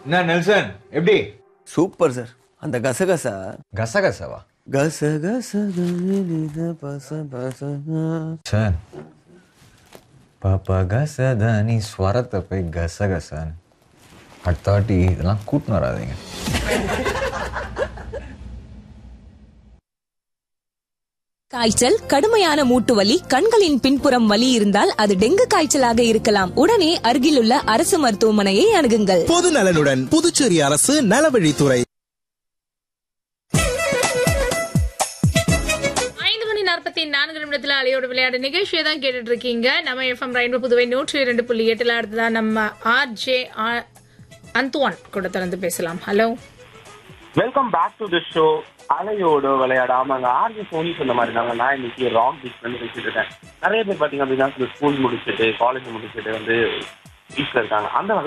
என்ன நெல்சன் எப்படி super sir அந்த கசகசா கசகசவா கசகச கனித பச பச சார் பாப்பா கசதானி ஸ்வரத்தை போய் கசகசான்னு அடுத்த வாட்டி இதெல்லாம் கூட்டின்னு வராதீங்க காய்ச்சல் கடுமையான மூட்டு வலி கண்களின் பின்புறம் வலி இருந்தால் அது டெங்கு காய்ச்சலாக இருக்கலாம் உடனே அருகிலுள்ள அரசு மருத்துவமனையை அணுகுங்கள் பொது நலனுடன் புதுச்சேரி அரசு நலவழித்துறை ஐந்து மணி நாற்பத்தி நான்கு நிமிடத்துல அலையோட விளையாடு நிகழ்ச்சியை தான் கேட்டுட்டு இருக்கீங்க நம்ம எஃப்எம் ரெயின்போ புதுவை நூற்றி இரண்டு புள்ளி எட்டுல அடுத்ததான் நம்ம ஆர் ஜே அந்துவான் கூட திறந்து பேசலாம் hello welcome back to the show அலையோடு விளையாட ஆமாங்க ஆர்ஜி சோனி சொன்ன மாதிரி தாங்க நான் இன்னைக்கு ராங் பீச் வந்து பேசிட்டு இருக்கேன் நிறைய பேர் பாத்தீங்க அப்படின்னா ஸ்கூல் முடிச்சுட்டு காலேஜ் முடிச்சுட்டு வந்து பீச்ல இருக்காங்க அந்த